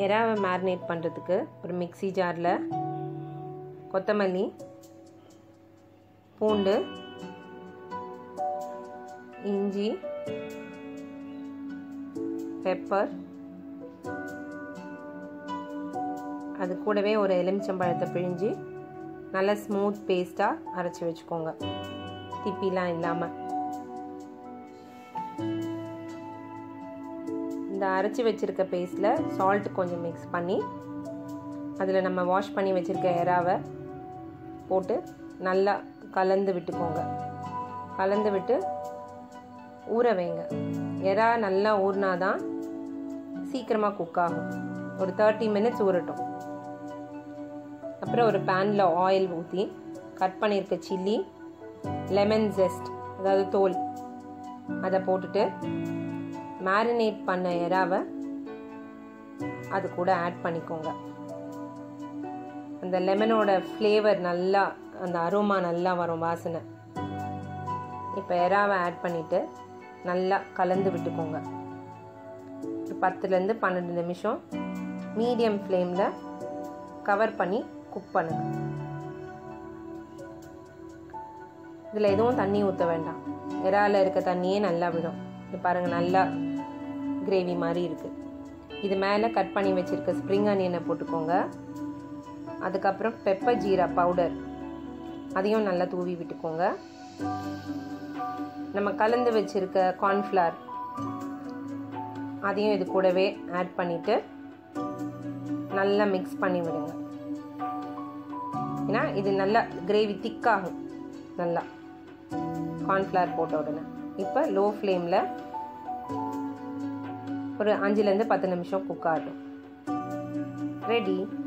எறாவை marinate பண்ணுறதுக்கு ஒரு mixie ஜாரில் கொத்தமல்லி பூண்டு இஞ்சி பெப்பர் அது கூடவே ஒரு எலுமிச்சம்பழத்தை பிழிஞ்சு நல்லா ஸ்மூத் பேஸ்ட்டாக அரைச்சி வச்சுக்கோங்க திப்பிலாம் இல்லாமல் இந்த அரைச்சி வச்சுருக்க பேஸ்ட்டில் சால்ட் கொஞ்சம் மிக்ஸ் பண்ணி அதில் நம்ம வாஷ் பண்ணி வச்சுருக்க எறாவை போட்டு நல்லா கலந்து விட்டுக்கோங்க கலந்து விட்டு ஊற வைங்க எறா நல்லா ஊறினாதான் சீக்கிரமாக குக் ஆகும் ஒரு தேர்ட்டி மினிட்ஸ் ஊறட்டும் அப்புறம் ஒரு பேனில் ஆயில் ஊற்றி கட் பண்ணியிருக்க சில்லி லெமன் ஜெஸ்ட் அதாவது தோல் அதை போட்டுட்டு மேரினேட் பண்ண எறாவை அது கூட ஆட் பண்ணிக்கோங்க அந்த லெமனோட ஃப்ளேவர் நல்லா அந்த அரோமா நல்லா வரும் வாசனை இப்போ எறாவை ஆட் பண்ணிவிட்டு நல்லா கலந்து விட்டுக்கோங்க ஒரு பத்துலேருந்து பன்னெண்டு நிமிஷம் மீடியம் ஃப்ளேமில் கவர் பண்ணி குக் பண்ணுங்க இதில் எதுவும் தண்ணி ஊற்ற வேண்டாம் இறால இருக்க தண்ணியே நல்லா விடும் இது பாருங்கள் நல்லா கிரேவி மாதிரி இருக்குது இது மேலே கட் பண்ணி வச்சுருக்க ஸ்ப்ரிங் ஆனியனை போட்டுக்கோங்க அதுக்கப்புறம் பெப்பர் ஜீரா பவுடர் அதையும் நல்லா தூவி விட்டுக்கோங்க நம்ம கலந்து வச்சுருக்க கார்ன்ஃப்ளவர் அதையும் இது கூடவே ஆட் பண்ணிவிட்டு நல்லா மிக்ஸ் பண்ணி விடுங்க ஏன்னா இது நல்லா கிரேவி திக்காகும் நல்லா கார்ன்ஃப்ளவர் போட்ட உடனே இப்போ லோ ஃப்ளேமில் ஒரு அஞ்சுலேருந்து பத்து நிமிஷம் குக் ஆகட்டும் ரெடி